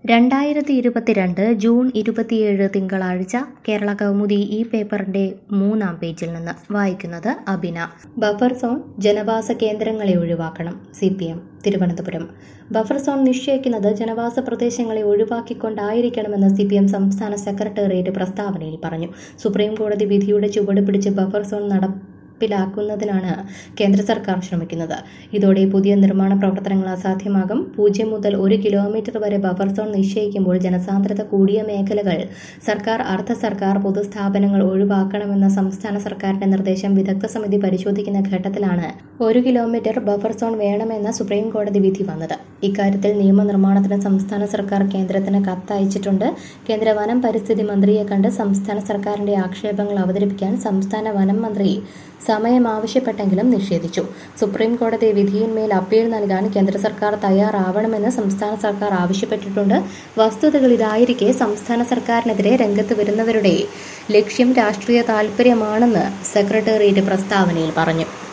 രണ്ടായിരത്തി ഇരുപത്തിരണ്ട് ജൂൺ ഇരുപത്തിയേഴ് തിങ്കളാഴ്ച കേരള കൗമുദി ഈ പേപ്പറിന്റെ മൂന്നാം പേജിൽ നിന്ന് വായിക്കുന്നത് അബിന ബഫർ സോൺ ജനവാസ കേന്ദ്രങ്ങളെ ഒഴിവാക്കണം C P M Thiruvananthapuram buffer zone നിശ്ചയിക്കുന്നത് ജനവാസ പ്രദേശങ്ങളെ ഒഴിവാക്കിക്കൊണ്ടായിരിക്കണമെന്ന് സി പി എം സംസ്ഥാന സെക്രട്ടേറിയറ്റ് പ്രസ്താവനയിൽ പറഞ്ഞു സുപ്രീം കോടതി വിധിയുടെ ചുവട് പിടിച്ച് ബഫർ സോൺ നടപ്പിലാക്കുന്നതിനാണ് കേന്ദ്ര സർക്കാർ ശ്രമിക്കുന്നത് ഇതോടെ പുതിയ നിർമ്മാണ പ്രവർത്തനങ്ങൾ അസാധ്യമാകും പൂജ്യം മുതൽ ഒരു കിലോമീറ്റർ വരെ ബഫർ സോൺ നിശ്ചയിക്കുമ്പോൾ ജനസാന്ദ്രത കൂടിയ മേഖലകൾ സർക്കാർ അർദ്ധ സർക്കാർ പൊതുസ്ഥാപനങ്ങൾ ഒഴിവാക്കണമെന്ന സംസ്ഥാന സർക്കാരിന്റെ നിർദ്ദേശം വിദഗ്ധ സമിതി പരിശോധിക്കുന്ന ഘട്ടത്തിലാണ് ഒരു കിലോമീറ്റർ ബഫർ സോൺ വേണമെന്ന സുപ്രീം കോടതി വിധി വന്നത് ഇക്കാര്യത്തിൽ നിയമനിർമ്മാണത്തിന് സംസ്ഥാന സർക്കാർ കേന്ദ്രത്തിന് കത്തയച്ചിട്ടുണ്ട് കേന്ദ്ര വനം പരിസ്ഥിതി മന്ത്രിയെ കണ്ട് സംസ്ഥാന സർക്കാരിന്റെ ആക്ഷേപങ്ങൾ അവതരിപ്പിക്കാൻ സംസ്ഥാന വനം മന്ത്രി സമയം ആവശ്യപ്പെട്ടെങ്കിലും നിഷേധിച്ചു സുപ്രീം കോടതി വിധിയിന്മേൽ അപ്പീൽ നൽകാൻ കേന്ദ്ര സർക്കാർ തയ്യാറാവണമെന്ന് സംസ്ഥാന സർക്കാർ ആവശ്യപ്പെട്ടിട്ടുണ്ട് വസ്തുതകൾ ഇതായിരിക്കെ സംസ്ഥാന സർക്കാരിനെതിരെ രംഗത്ത് വരുന്നവരുടെ ലക്ഷ്യം രാഷ്ട്രീയ താൽപര്യമാണെന്ന് സെക്രട്ടേറിയറ്റ് പ്രസ്താവനയിൽ പറഞ്ഞു